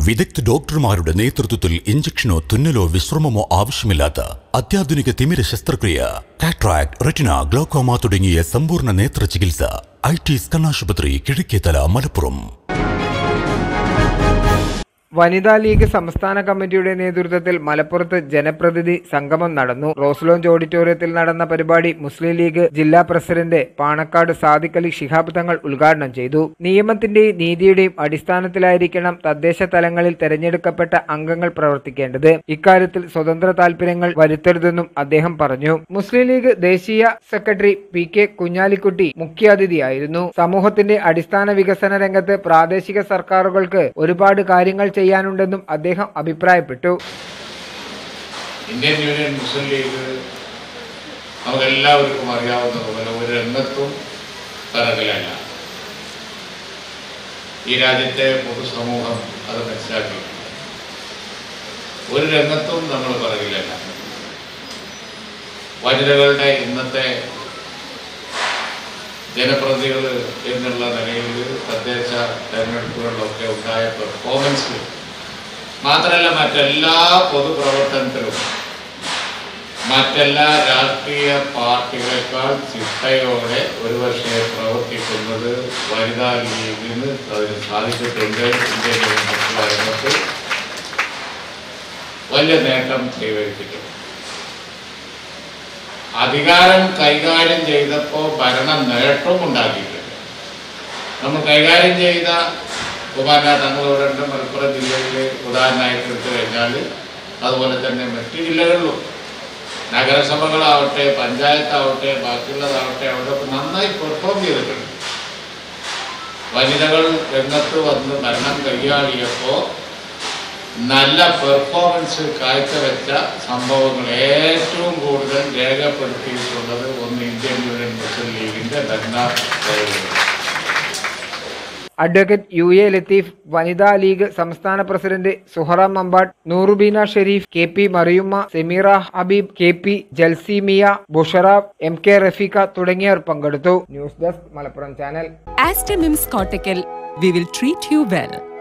വിദഗ്ധ ഡോക്ടർമാരുടെ നേതൃത്വത്തിൽ ഇഞ്ചക്ഷനോ തുന്നലോ വിശ്രമമോ ആവശ്യമില്ലാത്ത അത്യാധുനിക തിമിര ശസ്ത്രക്രിയ കാട്രാക്ട് റെറ്റിന ഗ്ലോക്കോമ തുടങ്ങിയ സമ്പൂർണ്ണ നേത്ര ചികിത്സ ഐ ടി കണ്ണാശുപത്രി കിഴക്കേത്തല മലപ്പുറം വനിതാ ലീഗ് സംസ്ഥാന കമ്മിറ്റിയുടെ നേതൃത്വത്തിൽ മലപ്പുറത്ത് ജനപ്രതിനിധി സംഗമം നടന്നു റോസ് ലോഞ്ച് ഓഡിറ്റോറിയത്തിൽ നടന്ന പരിപാടി മുസ്ലിം ലീഗ് ജില്ലാ പ്രസിഡന്റ് പാണക്കാട് സാദിഖ് അലി ശിഹാബ് തങ്ങൾ ഉദ്ഘാടനം ചെയ്തു നിയമത്തിന്റെയും നീതിയുടെയും അടിസ്ഥാനത്തിലായിരിക്കണം തദ്ദേശ തലങ്ങളിൽ തെരഞ്ഞെടുക്കപ്പെട്ട അംഗങ്ങൾ പ്രവർത്തിക്കേണ്ടത് ഇക്കാര്യത്തിൽ സ്വതന്ത്ര താൽപര്യങ്ങൾ വരുത്തരുതെന്നും അദ്ദേഹം പറഞ്ഞു മുസ്ലിം ലീഗ് ദേശീയ സെക്രട്ടറി പി കെ കുഞ്ഞാലിക്കുട്ടി മുഖ്യാതിഥിയായിരുന്നു സമൂഹത്തിന്റെ അടിസ്ഥാന വികസന രംഗത്ത് പ്രാദേശിക സർക്കാരുകൾക്ക് ഒരുപാട് കാര്യങ്ങൾ ചെയ്യാനുണ്ടെന്നും അദ്ദേഹം അഭിപ്രായപ്പെട്ടു ഇന്ത്യൻ യൂണിയൻ മുസ്ലിം ലീഗ് നമുക്കെല്ലാവർക്കും അറിയാവുന്നതുപോലെ ഒരു രംഗത്തും പിറകിലല്ല ഈ രാജ്യത്തെ പൊതുസമൂഹം അത് മനസ്സിലാക്കി ഒരു രംഗത്തും നമ്മൾ പിറകിലല്ല വനിതകളുടെ ഇന്നത്തെ ജനപ്രതിനിധികൾ എന്നുള്ള നിലയിൽ തദ്ദേശ തെരഞ്ഞെടുപ്പുകളിലൊക്കെ ഉണ്ടായ പെർഫോമൻസ് മാത്രമല്ല മറ്റെല്ലാ പൊതുപ്രവർത്തനത്തിലും മറ്റെല്ലാ രാഷ്ട്രീയ പാർട്ടികളെക്കാൾ ചിട്ടയോടെ ഒരുപക്ഷെ പ്രവർത്തിക്കുന്നത് വനിതാ ലീഗിന് അതിന് സാധിച്ചിട്ടുണ്ട് ഇന്ത്യൻ യൂണിയൻ രംഗത്ത് വലിയ നേട്ടം കൈവരിച്ചിട്ടുണ്ട് അധികാരം കൈകാര്യം ചെയ്തപ്പോൾ ഭരണ നേട്ടവും ഉണ്ടാക്കിയിട്ടുണ്ട് നമ്മൾ കൈകാര്യം ചെയ്ത കുമാരന തങ്ങളോടെ മലപ്പുറം ജില്ലയിൽ ഉദാഹരണമായിട്ട് എടുത്തു കഴിഞ്ഞാൽ അതുപോലെ തന്നെ മറ്റു ജില്ലകളിലും നഗരസഭകളാവട്ടെ പഞ്ചായത്താവട്ടെ ബാക്കിയുള്ളതാവട്ടെ അവിടെ നന്നായി പെർഫോം ചെയ്തിട്ടുണ്ട് വനിതകൾ രംഗത്ത് വന്ന് ഭരണം കൈയാളിയപ്പോൾ നല്ല പെർഫോമൻസ് കാഴ്ചവെച്ച സംഭവങ്ങൾ ഏറ്റവും കൂടുതൽ രേഖപ്പെടുത്തിയിട്ടുള്ളത് ഒന്ന് ഇന്ത്യൻ യൂണിയൻ മുസ്ലിം ലീഗിന്റെ ഭരണ advocate U A Latheef Vanitha League സംസ്ഥാന president Suhara Mampad Noorbina Sharif K P Mariyumma Sameera Habeeb K P Jalseemiya Bushra M K Rafeekha തുടങ്ങിയവർ പങ്കെടുത്തു news desk Malappuram channel Astamim's Cortical, we will treat you well.